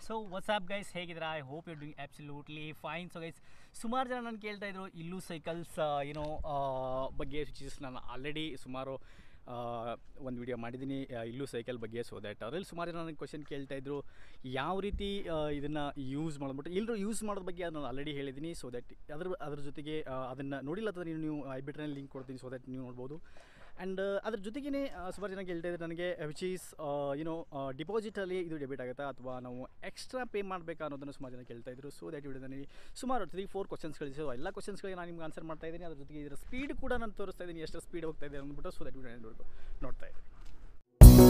so what's up guys ಹೇಗಿದ್ದೀರಾ I hope you doing absolutely fine so guys ಸುಮಾರು ಜನ ನಾನು ಕೇಳ್ತಾ ಇದ್ರು ಇಲ್ಲೂ ಸೈಕಲ್ಸ್ ಏನೋ ಬಗ್ಗೆ ಸ್ವಿಚಸ್ ನಾನು ಆಲ್ರೆಡಿ ಸುಮಾರು ಒಂದು ವಿಡಿಯೋ ಮಾಡಿದ್ದೀನಿ ಇಲ್ಲೂ ಸೈಕಲ್ ಬಗ್ಗೆ ಸೊ ದ್ಯಾಟ್ ಅದರಲ್ಲಿ ಸುಮಾರು ಜನ ನನಗೆ ಕ್ವಶನ್ ಕೇಳ್ತಾ ಇದ್ರು ಯಾವ ರೀತಿ ಇದನ್ನು ಯೂಸ್ ಮಾಡ್ಬಿಟ್ಟು ಎಲ್ಲರೂ ಯೂಸ್ ಮಾಡೋದ್ರ ಬಗ್ಗೆ ನಾನು ಆಲ್ರೆಡಿ ಹೇಳಿದ್ದೀನಿ ಸೊ ದ್ಯಾಟ್ ಅದ್ರ ಅದ್ರ ಜೊತೆಗೆ ಅದನ್ನು ನೋಡಿಲ್ಲ ಅಥವಾ ನೀವು ನೀವು ಐ ಬಿಟ್ರಲ್ಲಿ ಲಿಂಕ್ ಕೊಡ್ತೀನಿ ಸೊ ದ್ಯಾಟ್ ನೀವು ನೋಡ್ಬೋದು ಆ್ಯಂಡ್ ಅದ್ರ ಜೊತೆಗೇ ಸುಮಾರು ಜನ ಕೇಳ್ತಾ ಇದ್ದಾರೆ ನನಗೆ ವಿಚ್ ಈಸ್ ಯುನೋ ಡಿಪಾಸಿಟಲ್ಲಿ ಇದು ಡೆಬಿಟ್ ಆಗುತ್ತಾ ಅಥವಾ ನಾವು ಎಕ್ಸ್ಟ್ರಾ ಪೇ ಮಾಡಬೇಕಾ ಅನ್ನೋದನ್ನು ಸುಮಾರು ಜನ ಕೇಳ್ತಾ ಇದ್ರು ಸೊ ದ್ಯಾಟ್ ವಿಡಿಯೋದಲ್ಲಿ ಸುಮಾರು ತ್ರೀ ಫೋರ್ ಕ್ವಶನ್ಸ್ಗಳು ಸೊ ಎಲ್ಲ ಕ್ವಶನ್ಸ್ಗಳಿಗೆ ನಾನು ನಿಮ್ಗೆ ಆನ್ಸರ್ ಮಾಡ್ತಾ ಇದ್ದೀನಿ ಅದ್ರ ಜೊತೆಗೆ ಇದರ ಸ್ಪೀಡ್ ಕೂಡ ನಾನು ತೋರಿಸ್ತಾ ಇದ್ದೀನಿ ಎಷ್ಟು ಸ್ಪೀಡ್ ಹೋಗ್ತಾ ಇದೆ ಅಂದ್ಬಿಟ್ಟು ಸೊ ದ್ಯಾಟ್ ವಿಡಿಯೋ ನೋಡ್ಬೋದು ನೋಡ್ತಾ ಇದ್ದೀನಿ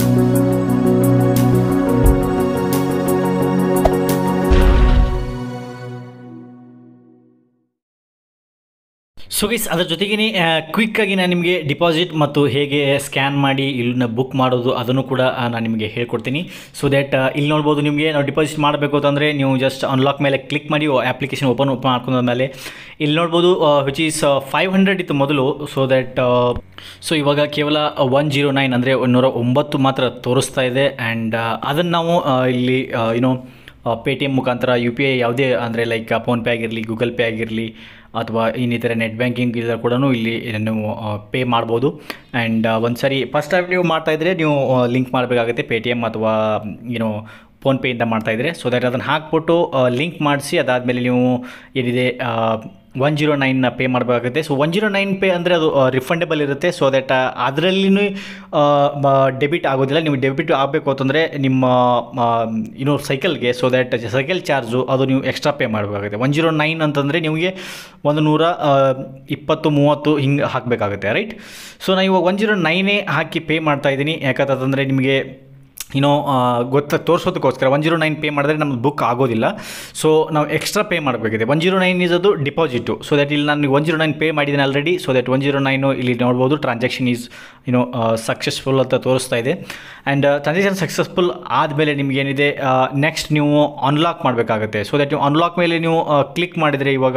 ಸೊ ಗೈಸ್ ಅದ್ರ ಜೊತೆಗೇ ಕ್ವಿಕ್ಕಾಗಿ ನಾನು ನಿಮಗೆ ಡಿಪಾಸಿಟ್ ಮತ್ತು ಹೇಗೆ ಸ್ಕ್ಯಾನ್ ಮಾಡಿ ಇಲ್ಲನ್ನ ಬುಕ್ ಮಾಡೋದು ಅದನ್ನು ಕೂಡ ನಾನು ನಿಮಗೆ ಹೇಳ್ಕೊಡ್ತೀನಿ ಸೊ ದ್ಯಾಟ್ ಇಲ್ಲಿ ನೋಡ್ಬೋದು ನಿಮಗೆ ನಾವು ಡಿಪಾಸಿಟ್ ಮಾಡಬೇಕು ಅಂತಂದರೆ ನೀವು ಜಸ್ಟ್ ಅನ್ಲಾಕ್ ಮೇಲೆ ಕ್ಲಿಕ್ ಮಾಡಿ ಆ್ಯಪ್ಲಿಕೇಶನ್ ಓಪನ್ ಓಪನ್ ಮಾಡ್ಕೊಂಡಾದ್ಮೇಲೆ ಇಲ್ಲಿ ನೋಡ್ಬೋದು ವಿಚ್ ಈಸ್ ಫೈವ್ ಹಂಡ್ರೆಡ್ ಇತ್ತು ಮೊದಲು ಸೊ ದ್ಯಾಟ್ ಸೊ ಇವಾಗ ಕೇವಲ ಒನ್ ಜೀರೋ ನೈನ್ ಅಂದರೆ ಒಂದೂರ ಒಂಬತ್ತು ಮಾತ್ರ ತೋರಿಸ್ತಾ ಇದೆ ಆ್ಯಂಡ್ ಅದನ್ನು ನಾವು ಇಲ್ಲಿ ಏನೋ ಪೇ ಟಿ ಎಮ್ ಮುಖಾಂತರ ಯು ಪಿ ಐ ಯಾವುದೇ ಅಂದರೆ ಲೈಕ್ ಫೋನ್ಪೇ ಆಗಿರಲಿ ಗೂಗಲ್ ಪೇ ಆಗಿರಲಿ ಅಥವಾ ಇನ್ನಿತರ ನೆಟ್ ಬ್ಯಾಂಕಿಂಗ್ ಇಲ್ಲ ಕೂಡ ಇಲ್ಲಿ ನೀವು ಪೇ ಮಾಡ್ಬೋದು ಆ್ಯಂಡ್ ಒಂದು ಸರಿ ಫಸ್ಟ್ ಟೈಮ್ ನೀವು ಮಾಡ್ತಾಯಿದ್ರೆ ನೀವು ಲಿಂಕ್ ಮಾಡಬೇಕಾಗುತ್ತೆ ಪೇ ಟಿ ಎಮ್ ಅಥವಾ ಏನೋ ಫೋನ್ಪೇಯಿಂದ ಮಾಡ್ತಾಯಿದ್ರೆ ಸೊ ದ್ಯಾಟ್ ಅದನ್ನು ಹಾಕ್ಬಿಟ್ಟು ಲಿಂಕ್ ಮಾಡಿಸಿ ಅದಾದಮೇಲೆ ನೀವು ಏನಿದೆ ಒನ್ ಜೀರೋ ನೈನ್ನ ಪೇ ಮಾಡಬೇಕಾಗುತ್ತೆ so one zero nine pay ಅಂದರೆ ಅದು ರಿಫಂಡೇಬಲ್ ಇರುತ್ತೆ ಸೊ ದ್ಯಾಟ್ ಅದರಲ್ಲಿನೂ ಡೆಬಿಟ್ ಆಗೋದಿಲ್ಲ ನೀವು ಡೆಬಿಟ್ ಆಗಬೇಕು ಅಂತಂದರೆ ನಿಮ್ಮ ಇನ್ನೂ ಸೈಕಲ್ಗೆ ಸೊ ದ್ಯಾಟ್ ಸೈಕಲ್ ಚಾರ್ಜು ಅದು ನೀವು ಎಕ್ಸ್ಟ್ರಾ ಪೇ ಮಾಡಬೇಕಾಗುತ್ತೆ ಒನ್ ಜೀರೋ ನೈನ್ ಅಂತಂದರೆ ನಿಮಗೆ ಒಂದು ನೂರ ಇಪ್ಪತ್ತು ಮೂವತ್ತು ಹಿಂಗೆ ಹಾಕಬೇಕಾಗುತ್ತೆ ರೈಟ್ ಸೊ ನಾನು ಇವಾಗ ಒನ್ ಜೀರೋ ನೈನೇ ಹಾಕಿ ಪೇ ಮಾಡ್ತಾಯಿದ್ದೀನಿ ಯಾಕಂತಂದರೆ ನಿಮಗೆ ಏನೋ ಗೊತ್ತ ತೋರಿಸೋದಕ್ಕೋಸ್ಕರ ಒನ್ ಜೀರೋ ನೈನ್ ಪೇ ಮಾಡಿದ್ರೆ ನಮ್ಗೆ ಬುಕ್ ಆಗೋದಿಲ್ಲ ಸೊ ನಾವು ಎಕ್ಸ್ಟ್ರಾ ಪೇ ಮಾಡಬೇಕಿದೆ ಒನ್ ಜೀರೋ ನೈನ್ ಇಸ್ ಅದು ಡಿಪಾಸಿಟು ಸೊ ದಟ್ ಇಲ್ಲಿ ನಾನು ಒನ್ ಜೀರೋ ನೈನ್ ಪೇ ಮಾಡಿದ್ದೀನಿ already so that one zero nine ಇಲ್ಲಿ ನೋಡ್ಬೋದು ಟ್ರಾನ್ಸಾಕ್ಷನ್ ಈಸ್ ಏನೋ ಸಕ್ಸಸ್ಫುಲ್ ಅಂತ ತೋರಿಸ್ತಾ ಇದೆ ಆ್ಯಂಡ್ ಟ್ರಾನ್ಸಾಕ್ಷನ್ ಸಕ್ಸಸ್ಫುಲ್ ಆದಮೇಲೆ ನಿಮಗೇನಿದೆ ನೆಕ್ಸ್ಟ್ ನೀವು ಅನ್ಲಾಕ್ ಮಾಡಬೇಕಾಗುತ್ತೆ ಸೊ ದಟ್ ನೀವು ಅನ್ಲಾಕ್ ಮೇಲೆ ನೀವು ಕ್ಲಿಕ್ ಮಾಡಿದರೆ ಇವಾಗ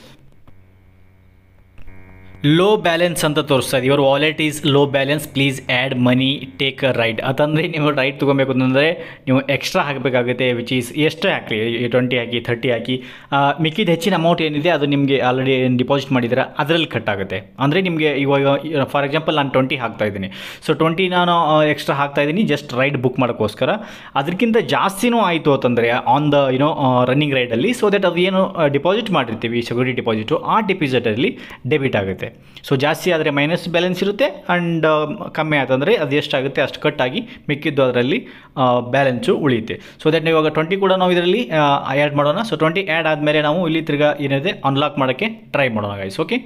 ಲೋ ಬ್ಯಾಲೆನ್ಸ್ ಅಂತ ತೋರಿಸ್ತಾ ಇದೆ your wallet is low balance please add money take a ride ಅಂತಂದರೆ ನೀವು ರೈಡ್ ತೊಗೊಬೇಕು ಅಂತಂದರೆ ನೀವು ಎಕ್ಸ್ಟ್ರಾ ಹಾಕಬೇಕಾಗುತ್ತೆ ವಿಚ್ ಈಸ್ ಎಷ್ಟು ಹಾಕಿ ಟ್ವೆಂಟಿ ಹಾಕಿ ಥರ್ಟಿ ಹಾಕಿ ಮಿಕ್ಕಿದ ಹೆಚ್ಚಿನ ಅಮೌಂಟ್ ಏನಿದೆ ಅದು ನಿಮಗೆ ಆಲ್ರೆಡಿ ಏನು ಡಿಪಾಸಿಟ್ ಮಾಡಿದ್ದೀರಾ ಅದರಲ್ಲಿ ಕಟ್ ಆಗುತ್ತೆ ಅಂದರೆ ನಿಮಗೆ ಇವಾಗ ಫಾರ್ ಎಕ್ಸಾಂಪಲ್ ನಾನು ಟ್ವೆಂಟಿ ಹಾಕ್ತಾ ಇದ್ದೀನಿ ಸೊ ಟ್ವೆಂಟಿ ನಾನು ಎಕ್ಸ್ಟ್ರಾ ಹಾಕ್ತಾ ಇದ್ದೀನಿ ಜಸ್ಟ್ ರೈಡ್ ಬುಕ್ ಮಾಡೋಕ್ಕೋಸ್ಕರ ಅದಕ್ಕಿಂತ ಜಾಸ್ತಿನೂ ಆಯಿತು ಅಂತಂದರೆ ಆನ್ ದ ಏನೋ ರನ್ನಿಂಗ್ ರೈಡಲ್ಲಿ ಸೊ ದಟ್ ಅದು ಏನು ಡಿಪಾಸಿಟ್ ಮಾಡಿರ್ತೀವಿ ಸೆಕ್ಯೂರಿಟಿ ಡಿಪಾಸಿಟು ಆ ಡಿಪಾಸಿಟಲ್ಲಿ ಡೆಬಿಟ್ ಆಗುತ್ತೆ ಸೊ ಜಾಸ್ತಿ ಆದರೆ ಮೈನಸ್ ಬ್ಯಾಲೆನ್ಸ್ ಇರುತ್ತೆ ಆ್ಯಂಡ್ ಕಮ್ಮಿ ಆಯ್ತಂದರೆ ಅದು ಎಷ್ಟಾಗುತ್ತೆ ಅಷ್ಟು ಕಟ್ಟಾಗಿ ಮಿಕ್ಕಿದ್ದು ಅದರಲ್ಲಿ ಬ್ಯಾಲೆನ್ಸು ಉಳಿಯುತ್ತೆ ಸೊ ದಟ್ ಇವಾಗ ಟ್ವೆಂಟಿ ಕೂಡ ನಾವು ಇದರಲ್ಲಿ ಆ್ಯಡ್ ಮಾಡೋಣ ಸೊ ಟ್ವೆಂಟಿ ಆ್ಯಡ್ ಆದಮೇಲೆ ನಾವು ಇಲ್ಲಿ ತಿರ್ಗಾ ಏನಿದೆ ಅನ್ಲಾಕ್ ಮಾಡೋಕ್ಕೆ ಟ್ರೈ ಮಾಡೋಣ guys okay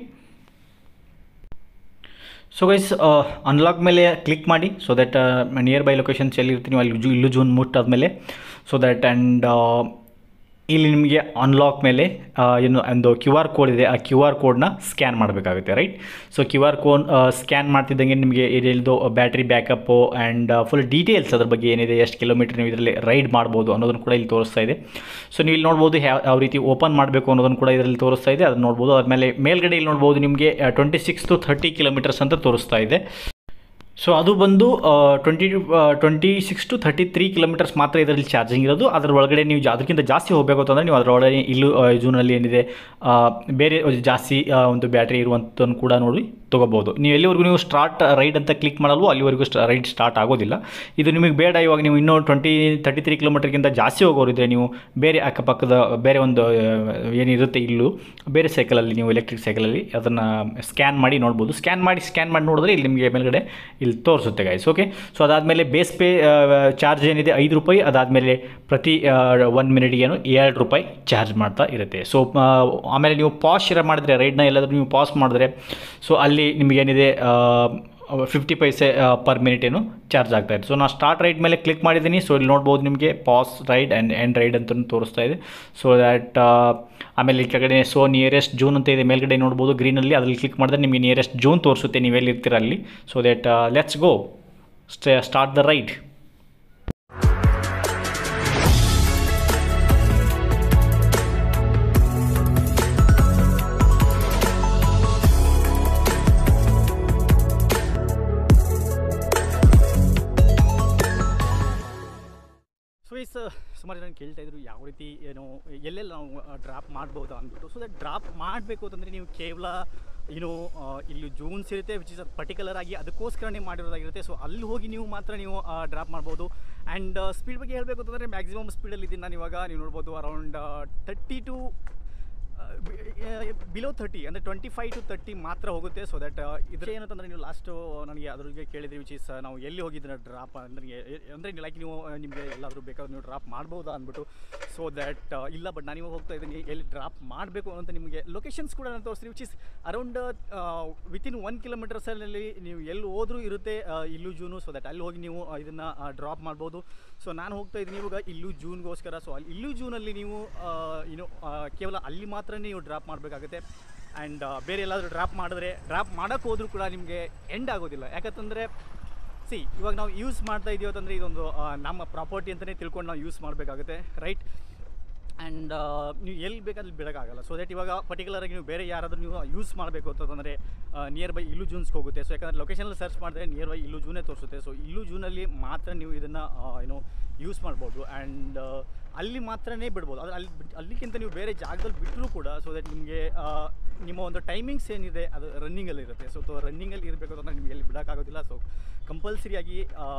so guys unlock ಮೇಲೆ ಕ್ಲಿಕ್ ಮಾಡಿ so that nearby locations ಎಲ್ಲಿ ಇರ್ತೀನಿ ಅಲ್ಲಿ ಜೂ ಇಲ್ಲೂ ಜೂನ್ ಮುಟ್ಟಾದ್ಮೇಲೆ ಸೊ ದಟ್ ಆ್ಯಂಡ್ ಇಲ್ಲಿ ನಿಮಗೆ ಅನ್ಲಾಕ್ ಮೇಲೆ ಏನು ಒಂದು ಕ್ಯೂ ಆರ್ ಕೋಡ್ ಇದೆ ಆ ಕ್ಯೂ ಆರ್ ಕೋಡ್ನ ಸ್ಕ್ಯಾನ್ ಮಾಡಬೇಕಾಗುತ್ತೆ right so Q R code scan ಮಾಡ್ತಿದ್ದಂಗೆ ನಿಮಗೆ ಏನಿಲ್ದು battery backup and full details ಅದ್ರ ಬಗ್ಗೆ ಏನಿದೆ ಎಷ್ಟು ಕಿಲೋಮೀಟ್ರ್ ನೀವು ಇದರಲ್ಲಿ ರೈಡ್ ಮಾಡ್ಬೋದು ಅನ್ನೋದನ್ನು ಕೂಡ ಇಲ್ಲಿ ತೋರಿಸ್ತಾ ಇದೆ ಸೊ ನೀವು ಇಲ್ಲಿ ನೋಡ್ಬೋದು ಯಾವ ಯಾವ ರೀತಿ ಓಪನ್ ಮಾಡಬೇಕು ಅನ್ನೋದನ್ನು ಕೂಡ ಇದರಲ್ಲಿ ತೋರಿಸ್ತಾ ಇದೆ ಅದನ್ನು ನೋಡ್ಬೋದು ಆದಮೇಲೆ ಮೇಲ್ಗಡೆ ಇಲ್ಲಿ ನೋಡ್ಬೋದು ನಿಮಗೆ twenty six to thirty kilometres ಅಂತ ತೋರಿಸ್ತಾ ಇದೆ ಸೊ ಅದು ಬಂದು twenty twenty six to thirty three kilometres ಮಾತ್ರ ಇದರಲ್ಲಿ ಚಾರ್ಜಿಂಗ್ ಇರೋದು ಅದರ ಒಳಗಡೆ ನೀವು ಅದಕ್ಕಿಂತ ಜಾಸ್ತಿ ಹೋಗಬೇಕು ಅಂತಂದರೆ ನೀವು ಅದರೊಳಗಡೆ ಇಲ್ಲೂ ಜೂನಲ್ಲಿ ಏನಿದೆ ಬೇರೆ ಜಾಸ್ತಿ ಒಂದು ಬ್ಯಾಟ್ರಿ ಇರುವಂಥದ್ದನ್ನು ಕೂಡ ನೋಡಿ ತೊಗೋಬೋದು ನೀವು ಎಲ್ಲಿವರೆಗೂ ನೀವು ಸ್ಟಾರ್ಟ್ ರೈಡ್ ಅಂತ ಕ್ಲಿಕ್ ಮಾಡಲ್ವೋ ಅಲ್ಲಿವರೆಗೂ ಸ್ಟ ರೈಡ್ ಸ್ಟಾರ್ಟ್ ಆಗೋದಿಲ್ಲ ಇದು ನಿಮಗೆ ಬೇಡ ಇವಾಗ ನೀವು ಇನ್ನೂ ಟ್ವೆಂಟಿ ತರ್ಟಿ ತ್ರೀ ಕಿಲೋಮೀಟರ್ಗಿಂತ ಜಾಸ್ತಿ ಹೋಗೋರಿದ್ರೆ ನೀವು ಬೇರೆ ಅಕ್ಕಪಕ್ಕದ ಬೇರೆ ಒಂದು ಏನಿರುತ್ತೆ ಇಲ್ಲೂ ಬೇರೆ ಸೈಕಲಲ್ಲಿ ನೀವು ಎಲೆಕ್ಟ್ರಿಕ್ ಸೈಕಲಲ್ಲಿ ಅದನ್ನು ಸ್ಕ್ಯಾನ್ ಮಾಡಿ ನೋಡ್ಬೋದು ಸ್ಕ್ಯಾನ್ ಮಾಡಿ ಸ್ಕ್ಯಾನ್ ಮಾಡಿ ನೋಡಿದ್ರೆ ಇಲ್ಲಿ ನಿಮಗೆ ಮೇಲ್ಗಡೆ ಇಲ್ಲಿ ತೋರಿಸುತ್ತೆ ಗೈಸ್ ಓಕೆ ಸೊ ಅದಾದಮೇಲೆ ಬೇಸ್ ಪೇ ಚಾರ್ಜ್ ಏನಿದೆ ಐದು ರೂಪಾಯಿ ಅದಾದಮೇಲೆ ಪ್ರತಿ ಒನ್ ಮಿನಿಟ್ಗೇನು ಎರಡು ರೂಪಾಯಿ ಚಾರ್ಜ್ ಮಾಡ್ತಾ ಇರುತ್ತೆ ಸೊ ಆಮೇಲೆ ನೀವು ಪಾಸ್ ಇರೋ ಮಾಡಿದ್ರೆ ರೈಡ್ನ ಎಲ್ಲಾದರೂ ನೀವು ಪಾಸ್ ಮಾಡಿದ್ರೆ ಸೊ ಅಲ್ಲಿ ನಿಮಗೇನಿದೆ ಫಿಫ್ಟಿ ಪೈಸೆ ಪರ್ ಮಿನಿಟ್ ಏನು ಚಾರ್ಜ್ ಆಗ್ತಾ ಇದೆ ಸೊ ನಾನು ಸ್ಟಾರ್ಟ್ ರೈಡ್ ಮೇಲೆ ಕ್ಲಿಕ್ ಮಾಡಿದ್ದೀನಿ ಸೊ ಇಲ್ಲಿ ನೋಡ್ಬೋದು ನಿಮಗೆ pause ride and end ride ಅಂತ ತೋರಿಸ್ತಾ ಇದೆ ಸೊ ದ್ಯಾಟ್ ಆಮೇಲೆ ಈ ಕೆಳಗಡೆ ಸೊ ನಿಯರೆಸ್ಟ್ ಜೂನ್ ಅಂತ ಇದೆ ಮೇಲ್ಗಡೆ ನೋಡ್ಬೋದು ಗ್ರೀನಲ್ಲಿ ಅದ್ರಲ್ಲಿ ಕ್ಲಿಕ್ ಮಾಡಿದ್ರೆ ನಿಮಗೆ ನಿಯರೆಸ್ಟ್ ಜೂನ್ ತೋರಿಸುತ್ತೆ ನೀವು ಎಲ್ಲಿರ್ತೀರ ಅಲ್ಲಿ so that let's go stay start the ride so ಸುಮಾರು ಜನ ಕೇಳ್ತಾ ಇದ್ರು ಯಾವ ರೀತಿ ಏನು ಎಲ್ಲೆಲ್ಲಿ ನಾವು ಡ್ರಾಪ್ ಮಾಡ್ಬೋದಾ ಅಂದ್ಬಿಟ್ಟು ಸೊ ದಟ್ ಡ್ರಾಪ್ ಮಾಡಬೇಕು ಅಂತಂದರೆ ನೀವು ಕೇವಲ ಏನು ಇಲ್ಲಿ ಜೂನ್ಸ್ ಇರುತ್ತೆ ವಿಚ್ ಇಸ್ ಪರ್ಟಿಕ್ಯುಲರ್ ಆಗಿ ಅದಕ್ಕೋಸ್ಕರನೇ ಮಾಡಿರೋದಾಗಿರುತ್ತೆ ಸೊ ಅಲ್ಲಿ ಹೋಗಿ ನೀವು ಮಾತ್ರ ನೀವು ಡ್ರಾಪ್ ಮಾಡ್ಬೋದು ಆ್ಯಂಡ್ ಸ್ಪೀಡ್ ಬಗ್ಗೆ ಹೇಳಬೇಕು ಅಂತಂದರೆ ಮ್ಯಾಕ್ಸಿಮಮ್ ಸ್ಪೀಡಲ್ಲಿ ಇದ್ದೀನಿ ನಾನು ಇವಾಗ ನೀವು ನೋಡ್ಬೋದು around thirty to below thirty ಅಂದರೆ ಟ್ವೆಂಟಿ ಫೈವ್ ಟು ತರ್ಟಿ ಮಾತ್ರ ಹೋಗುತ್ತೆ ಸೊ ದಟ್ ಇದ್ರ ಏನಂತಂದರೆ ನೀವು ಲಾಸ್ಟು ನನಗೆ ಅದ್ರ ಬಗ್ಗೆ ಕೇಳಿದ್ರಿ ವಿಚ್ ಇಸ್ ನಾವು ಎಲ್ಲಿ ಹೋಗಿದ್ರೆ ಡ್ರಾಪ್ ಅಂದರೆ ಅಂದರೆ ಲೈಕ್ ನೀವು ನಿಮಗೆ ಎಲ್ಲಾದರೂ ಬೇಕಾದ್ರೂ ನೀವು ಡ್ರಾಪ್ ಮಾಡ್ಬೋದಾ ಅಂದ್ಬಿಟ್ಟು ಸೊ ದ್ಯಾಟ್ ಇಲ್ಲ ಬಟ್ ನಾನು ಇವಾಗ ಹೋಗ್ತಾ ಇದ್ದೀನಿ ಎಲ್ಲಿ ಡ್ರಾಪ್ ಮಾಡಬೇಕು ಅಂತ ನಿಮಗೆ ಲೊಕೇಶನ್ಸ್ ಕೂಡ ನಾನು ತೋರಿಸ್ತೀನಿ which is around within one ಕಿಲೋಮೀಟರ್ಸಲ್ಲಿ ನೀವು ಎಲ್ಲಿ ಹೋದ್ರೂ ಇರುತ್ತೆ ಆ, ಇಲ್ಲೂ ಜೂನು ಸೊ ದಟ್ ಅಲ್ಲಿ ಹೋಗಿ ನೀವು ಇದನ್ನು ಡ್ರಾಪ್ ಮಾಡ್ಬೋದು ಸೊ ನಾನು ಹೋಗ್ತಾ ಇದ್ದೀನಿ ಇವಾಗ ಇಲ್ಲೂ ಜೂನ್ಗೋಸ್ಕರ ಸೊ ಅಲ್ಲಿ ಇಲ್ಲೂ ಜೂನಲ್ಲಿ ನೀವು ಏನು ಕೇವಲ ಅಲ್ಲಿ ಮಾತ್ರ ನೀವು ಡ್ರಾಪ್ ಮಾಡಬೇಕಾಗುತ್ತೆ ಆ್ಯಂಡ್ ಬೇರೆ ಎಲ್ಲಾದರೂ ಡ್ರಾಪ್ ಮಾಡಿದ್ರೆ ಡ್ರಾಪ್ ಮಾಡೋಕ್ಕೆ ಹೋದರೂ ಕೂಡ ನಿಮಗೆ ಎಂಡ್ ಆಗೋದಿಲ್ಲ ಯಾಕಂತಂದರೆ ಸಿ ಇವಾಗ ನಾವು ಯೂಸ್ ಮಾಡ್ತಾ ಇದೀವಿ ಅಂತಂದರೆ ಇದೊಂದು ಆ, ನಮ್ಮ ಪ್ರಾಪರ್ಟಿ ಅಂತಲೇ ತಿಳ್ಕೊಂಡು ನಾವು ಯೂಸ್ ಮಾಡಬೇಕಾಗುತ್ತೆ ರೈಟ್ ಆ್ಯಂಡ್ ನೀವು ಎಲ್ಲಿ ಬೇಕಾದ್ರೆ ಬಿಡೋಕ್ಕಾಗಲ್ಲ ಸೊ ದಟ್ ಇವಾಗ ಪರ್ಟಿಕ್ಯುಲರಾಗಿ ನೀವು ಬೇರೆ ಯಾರಾದರೂ ನೀವು ಯೂಸ್ ಮಾಡಬೇಕು ಅಂತಂದರೆ ನಿಯರ್ ಬೈ ಇಲ್ಲೂ ಜೂನ್ಸ್ಗೆ ಹೋಗುತ್ತೆ ಸೊ ಯಾಕಂದರೆ ಲೊಕೇಶನಲ್ಲಿ ಸರ್ಚ್ ಮಾಡಿದ್ರೆ ನಿಯರ್ ಬೈ ಇಲ್ಲೂ ಜೂನೇ ತೋರಿಸುತ್ತೆ ಸೊ ಇಲ್ಲೂ ಜೂನಲ್ಲಿ ಮಾತ್ರ ನೀವು ಇದನ್ನು ಏನೋ ಯೂಸ್ ಮಾಡ್ಬೋದು ಆ್ಯಂಡ್ ಅಲ್ಲಿ ಮಾತ್ರನೇ ಬಿಡ್ಬೋದು ಆದರೆ ಅಲ್ಲಿ ಬಿಟ್ ಅಲ್ಲಿಗಿಂತ ನೀವು ಬೇರೆ ಜಾಗದಲ್ಲಿ ಬಿಟ್ಟರೂ ಕೂಡ ಸೊ ದಟ್ ನಿಮಗೆ ನಿಮ್ಮ ಒಂದು ಟೈಮಿಂಗ್ಸ್ ಏನಿದೆ ಅದು ರನ್ನಿಂಗಲ್ಲಿ ಇರುತ್ತೆ ಸೊ ರನ್ನಿಂಗಲ್ಲಿ ಇರಬೇಕು ಅಂತಂದ್ರೆ ನಿಮಗೆ ಎಲ್ಲಿ ಬಿಡೋಕ್ಕಾಗೋದಿಲ್ಲ ಸೊ ಕಂಪಲ್ಸರಿಯಾಗಿ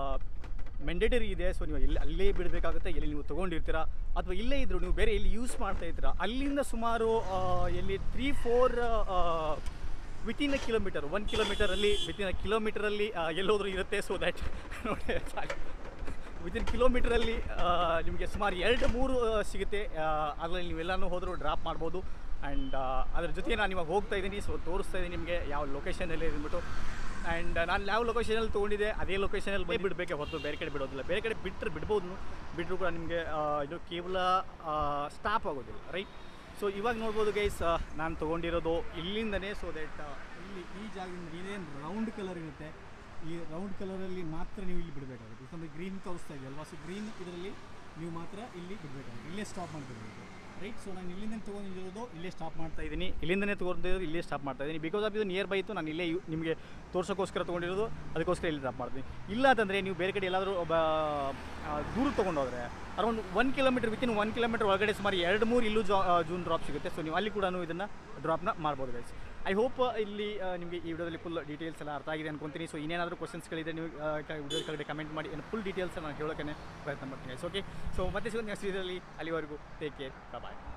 ಮೆಂಡೇಟರಿ ಇದೆ ಸೊ ನೀವು ಎಲ್ಲಿ ಅಲ್ಲೇ ಬಿಡಬೇಕಾಗುತ್ತೆ ಎಲ್ಲಿ ನೀವು ತೊಗೊಂಡಿರ್ತೀರಾ ಅಥವಾ ಇಲ್ಲೇ ಇದ್ದರೂ ನೀವು ಬೇರೆ ಎಲ್ಲಿ ಯೂಸ್ ಮಾಡ್ತಾ ಇರ್ತೀರಾ ಅಲ್ಲಿಂದ ಸುಮಾರು ಆ, ಎಲ್ಲಿ three four within a kilometre one ಕಿಲೋಮೀಟರಲ್ಲಿ ವಿತಿನ್ ಅ ಕಿಲೋಮೀಟರಲ್ಲಿ ಎಲ್ಲೋದ್ರೂ ಇರುತ್ತೆ ಸೊ ದ್ಯಾಟ್ ನೋಡಿ ಸಾಕು ವಿತಿನ್ ಕಿಲೋಮೀಟ್ರಲ್ಲಿ ನಿಮಗೆ ಸುಮಾರು ಎರಡು ಮೂರು ಆ, ಸಿಗುತ್ತೆ ಅದರಲ್ಲಿ ನೀವೆಲ್ಲನೂ ಹೋದರೂ ಡ್ರಾಪ್ ಮಾಡ್ಬೋದು ಆ್ಯಂಡ್ ಅದ್ರ ಜೊತೆ ನಾನು ಇವಾಗ ಹೋಗ್ತಾ ಇದ್ದೀನಿ ಸೊ ತೋರಿಸ್ತಾ ಇದ್ದೀನಿ ನಿಮಗೆ ಯಾವ ಲೊಕೇಶನಲ್ಲಿ ಅಂದ್ಬಿಟ್ಟು ಆ್ಯಂಡ್ ನಾನು ಯಾವ ಲೊಕೇಶನಲ್ಲಿ ತೊಗೊಂಡಿದ್ದೆ ಅದೇ ಲೊಕೇಶನಲ್ಲಿ ಬೈ ಬಿಡಬೇಕೆ ಹೊರತು ಬೇರೆ ಕಡೆ ಬಿಡೋದಿಲ್ಲ ಬೇರೆ ಕಡೆ ಬಿಟ್ಟರೆ ಬಿಡ್ಬೋದು ಬಿಟ್ಟರು ಕೂಡ ನಿಮಗೆ ಇದು ಕೇವಲ ಸ್ಟಾಪ್ ಆಗೋದಿಲ್ಲ ರೈಟ್ ಸೊ ಇವಾಗ ನೋಡ್ಬೋದು ಗೈಸ್ ನಾನು ತೊಗೊಂಡಿರೋದು ಇಲ್ಲಿಂದನೇ ಸೊ ದಟ್ ಇಲ್ಲಿ ಈ ಜಾಗದಿಂದ ಇದೇನು ರೌಂಡ್ ಕಲರ್ ಇರುತ್ತೆ ಈ ರೌಂಡ್ ಕಲರಲ್ಲಿ ಮಾತ್ರ ನೀವು ಇಲ್ಲಿ ಬಿಡಬೇಕಾಗುತ್ತೆ ಯಾಕಂದರೆ ಗ್ರೀನ್ ತೋರಿಸ್ತಾ ಇದೆ ಅಲ್ವಾ ಸೊ ಗ್ರೀನ್ ಇದರಲ್ಲಿ ನೀವು ಮಾತ್ರ ಇಲ್ಲಿ ಬಿಡಬೇಕಾಗುತ್ತೆ ಇಲ್ಲೇ ಸ್ಟಾಪ್ ಮಾಡ್ತಿರ್ಬೇಕು ರೈಟ್ ಸೊ ನಾನು ಇಲ್ಲಿಂದ ತೊಗೊಂಡಿರೋದು ಇಲ್ಲೇ ಸ್ಟಾಪ್ ಮಾಡ್ತಾ ಇದ್ದೀನಿ ಇಲ್ಲಿಂದನೇ ತೊಗೊಂಡಿರೋದು ಇಲ್ಲೇ ಸ್ಟಾಪ್ ಮಾಡ್ತಾ ಇದ್ದೀನಿ ಬಿಕಾಸ್ ಆಫ್ ಇದು ನಿಯರ್ ಬೈ ಇತ್ತು ನಾನು ಇಲ್ಲೇ ಯು- ನಿಮಗೆ ತೋರ್ಸೋಕ್ಕೋಸ್ಕರ ತೊಗೊಂಡಿರೋದು ಅದಕ್ಕೋಸ್ಕರ ಇಲ್ಲಿ ಡ್ರಾಪ್ ಮಾಡ್ತೀನಿ ಇಲ್ಲ ಅಂತಂದರೆ ನೀವು ಬೇರೆ ಕಡೆ ಎಲ್ಲಾದರೂ ಒಬ್ಬ ಆ, ದೂರ ತೊಗೊಂಡೋದ್ರೆ around one kilometre within one kilometre ಒಳಗಡೆ ಸುಮಾರು ಎರಡು ಮೂರು ಇಲ್ಲೂ ಜಾ ಜೂನ್ ಡ್ರಾಪ್ ಸಿಗುತ್ತೆ ಸೊ ನೀವು ಅಲ್ಲಿ ಕೂಡ ಇದನ್ನು ಡ್ರಾಪ್ನ ಮಾಡ್ಬೋದು ಗೈಸ್ ಐ ಹೋಪ್ ಇಲ್ಲಿ ಆ, ನಿಮಗೆ ಈ ವಿಡಿಯೋದಲ್ಲಿ ಫುಲ್ ಡೀಟೇಲ್ಸ್ ಎಲ್ಲ ಅರ್ಥ ಆಗಿದೆ ಅನ್ಕೊಂತೀನಿ ಸೊ ಇನ್ನೇನಾದರೂ ಕ್ವಶನ್ಸ್ಗಳಿದೆ ನೀವು ವಿಡಿಯೋ ಕೆಳಗಡೆ ಕಮೆಂಟ್ ಮಾಡಿ ಫುಲ್ ಡೀಟೇಲ್ಸ್ ನಾನು ಹೇಳೋಕ್ಕೆ ಪ್ರಯತ್ನ ಮಾಡ್ತೀನಿ ಗೈಸ್ ಓಕೆ ಸೊ ಮತ್ತೆ ಸಿಗೋದು ನೆಕ್ಸ್ಟ್ ಇದರಲ್ಲಿ ಅಲ್ಲಿವರೆಗೂ ಟೇಕ್ ಕೇರ್ ಬಾಯ್